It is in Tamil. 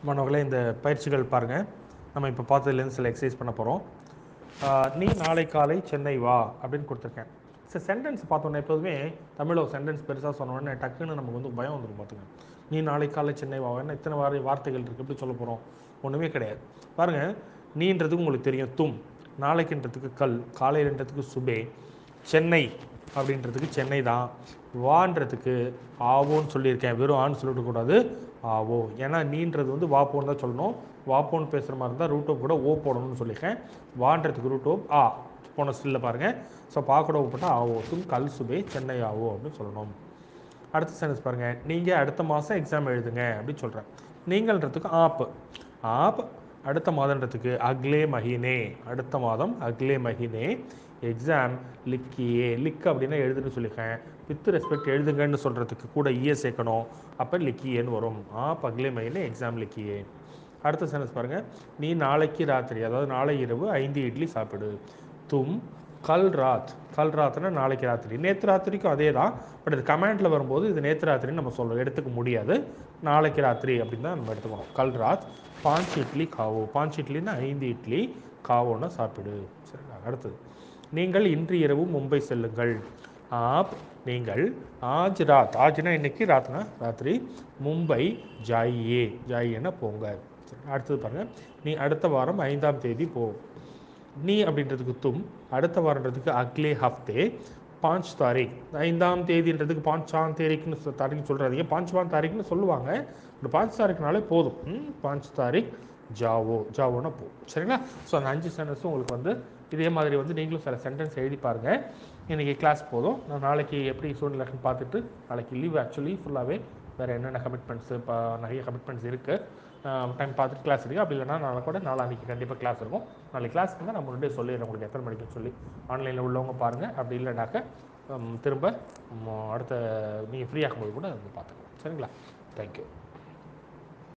மாணவர்களே இந்த பயிற்சிகள் பாருங்கள் நம்ம இப்போ பார்த்ததுலேருந்து சில எக்ஸசைஸ் பண்ண போகிறோம் நீ நாளை காலை சென்னை வா அப்படின்னு கொடுத்துருக்கேன் சார் சென்டென்ஸ் பார்த்தோன்னே எப்போதுமே தமிழில் ஒரு சென்டென்ஸ் பெருசாக சொன்னோடனே டக்குன்னு நமக்கு வந்து பயம் வந்துடும் பார்த்துங்க நீ நாளை காலை சென்னை வா என்ன இத்தனை வார வார்த்தைகள் இருக்குது எப்படி சொல்ல போகிறோம் ஒன்றுமே கிடையாது பாருங்கள் நீன்றதுக்கு உங்களுக்கு தெரியும் தும் நாளைக்குன்றதுக்கு கல் காலையிலன்றதுக்கு சுபே சென்னை அப்படின்றதுக்கு சென்னை தான் வான்றதுக்கு ஆவோன்னு சொல்லியிருக்கேன் வெறும் ஆன்னு சொல்லிடக்கூடாது ஆவோ ஏன்னா நீன்றது வந்து வாப்போன்னு தான் சொல்லணும் வாப்போன்னு பேசுகிற மாதிரி இருந்தால் ரூட் ஓப் கூட ஓ போடணும்னு சொல்லியிருக்கேன் வான்றதுக்கு ரூட் ஓப் ஆ போன ஸ்டில்ல பாருங்கள் ஸோ பா கூட ஓப் போட்டால் ஆவோ தும் கல் சுபே சென்னை ஆவோ அப்படின்னு சொல்லணும் அடுத்த சென்டென்ஸ் பாருங்கள் நீங்கள் அடுத்த மாதம் எக்ஸாம் எழுதுங்க அப்படின்னு சொல்கிறேன் நீங்கள்ன்றதுக்கு ஆப் ஆப் அடுத்த மாதன்றதுக்கு அக்லே மஹினே அடுத்த மாதம் அக்லே மஹினே எக்ஸாம் லிக்கியே லிக் அப்படின்னா எழுதுன்னு சொல்லியிருக்கேன் வித் ரெஸ்பெக்ட் எழுதுங்கன்னு சொல்கிறதுக்கு கூட ஈய சேர்க்கணும் அப்போ லிக்கியேன்னு வரும் ஆப் அக்லே மஹினே எக்ஸாம் லிக்கியே அடுத்த சென்டென்ஸ் பாருங்கள் நீ நாளைக்கு ராத்திரி அதாவது நாளை இரவு ஐந்து இட்லி சாப்பிடு தும் கல் ராத் கல் ராத்னா நாளைக்கு ராத்திரி நேற்று ராத்திரிக்கும் அதே தான் பட் இது கமெண்ட்டில் வரும்போது இது நேற்று ராத்திரின்னு நம்ம சொல்ல எடுத்துக்க முடியாது நாளைக்கு ராத்திரி அப்படின்னு தான் நம்ம எடுத்துக்கணும் கல் ராத் பாஞ்ச் இட்லி காவோ பாஞ்ச் இட்லின்னா ஐந்து இட்லி காவோன்னு சாப்பிடு சரிங்களா அடுத்தது நீங்கள் இன்று இரவு மும்பை செல்லுங்கள் ஆப் நீங்கள் ஆஜ் ராத் ஆஜ்னா இன்னைக்கு ராத்னா ராத்திரி மும்பை ஜாயியே ஜாயியேன்னா போங்க சரி, அடுத்தது பாருங்கள் நீ அடுத்த வாரம் ஐந்தாம் தேதி போ நீ அப்படின்றதுக்கு தும் அடுத்த வாரன்றதுக்கு அக்லே ஹஃப்தே பாஞ்ச் தாரிக் ஐந்தாம் தேதின்றதுக்கு பாஞ்சாம் தேரிக்னு சொ- தாரிக்னு சொல்கிறாதீங்க பாஞ்ச்வான் தாரிக்னு சொல்லுவாங்க ஒரு பாஞ்ச் தாரிக்னாலே போதும் ம், பாஞ்ச் தாரிக் ஜாவோ ஜாவோன்னா போ சரிங்களா ஸோ அந்த அஞ்சு சென்டென்ஸும் உங்களுக்கு வந்து இதே மாதிரி வந்து நீங்களும் சில சென்டென்ஸ் எழுதி பாருங்கள் இன்றைக்கி கிளாஸ் போதும் நான் நாளைக்கு எப்படி சூழ்நிலைன்னு பார்த்துட்டு நாளைக்கு லீவ் ஆக்சுவலி ஃபுல்லாகவே வேறு என்னென்ன கமிட்மெண்ட்ஸு இப்போ நிறைய கமிட்மெண்ட்ஸ் இருக்குது டைம் பார்த்துட்டு கிளாஸ் இருக்குது அப்படி இல்லைனா நாளை கூட நாளான்னைக்கு கண்டிப்பாக கிளாஸ் இருக்கும் நாளைக்கு கிளாஸ் இருந்தால் நான் முன்னாடியே சொல்லிடுறேன் உங்களுக்கு எத்தனை மணிக்குன்னு சொல்லி ஆன்லைனில் உள்ளவங்க பாருங்கள் அப்படி இல்லைனாக்க ஹம், திரும்ப ஹம், அடுத்த நீங்கள் ஃப்ரீ ஆகும்போது கூட வந்து பார்த்துக்கலாம் சரிங்களா தேங்க்யூ